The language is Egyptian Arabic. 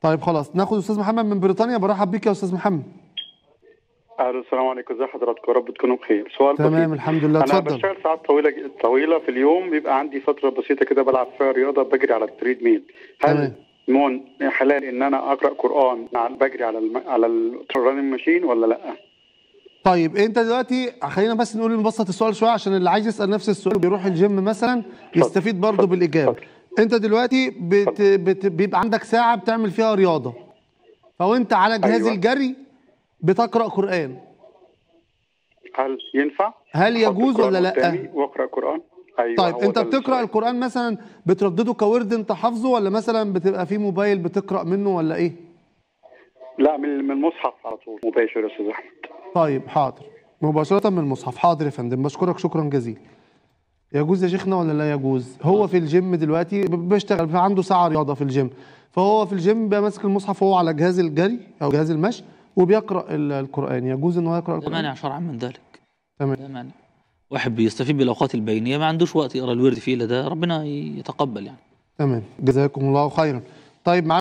طيب خلاص ناخد استاذ محمد من بريطانيا برحب بيك يا استاذ محمد اهلا السلام عليكم ازي حضراتكم يا رب تكونوا بخير سؤال تمام بسيط. الحمد لله انا اتفضل بشتغل ساعات طويله طويله في اليوم بيبقى عندي فتره بسيطه كده بلعب فيها رياضه بجري على التريد ميل تمام. هل مون حلال ان انا اقرا قران مع بجري على الم... على الرننج ماشين ولا لا طيب انت دلوقتي خلينا بس نقول نبسط السؤال شويه عشان اللي عايز يسال نفس السؤال بيروح الجيم مثلا يستفيد برضه اتفضل. بالاجابه اتفضل. انت دلوقتي بت... اتفضل. بت... بيبقى عندك ساعه بتعمل فيها رياضه فوانت على جهاز أيوة. الجري بتقرا قران هل ينفع هل أحط يجوز القرآن ولا لا؟ قدامي واقرا قران ايوه طيب هو انت ده بتقرا السؤال. القران مثلا بتردده كورد انت حافظه ولا مثلا بتبقى في موبايل بتقرا منه ولا ايه لا من من المصحف على طول مباشر يا استاذ احمد طيب حاضر مباشرة من المصحف حاضر يا فندم بشكرك شكرا جزيلا يجوز يا شيخنا ولا لا يجوز هو في الجيم دلوقتي ب- بيشتغل عنده ساعة رياضة في الجيم فهو في الجيم بقى ماسك المصحف وهو على جهاز الجري أو جهاز المشي وبيقرأ ال- القرآن يجوز إن هو يقرأ لا القرآن مانع شرعا من ذلك تمام لا مانع واحد بيستفيد بالاوقات البينيه ما عندوش وقت يقرا الورد فيه الا ده ربنا يتقبل يعني تمام جزاكم الله خيرا طيب معانا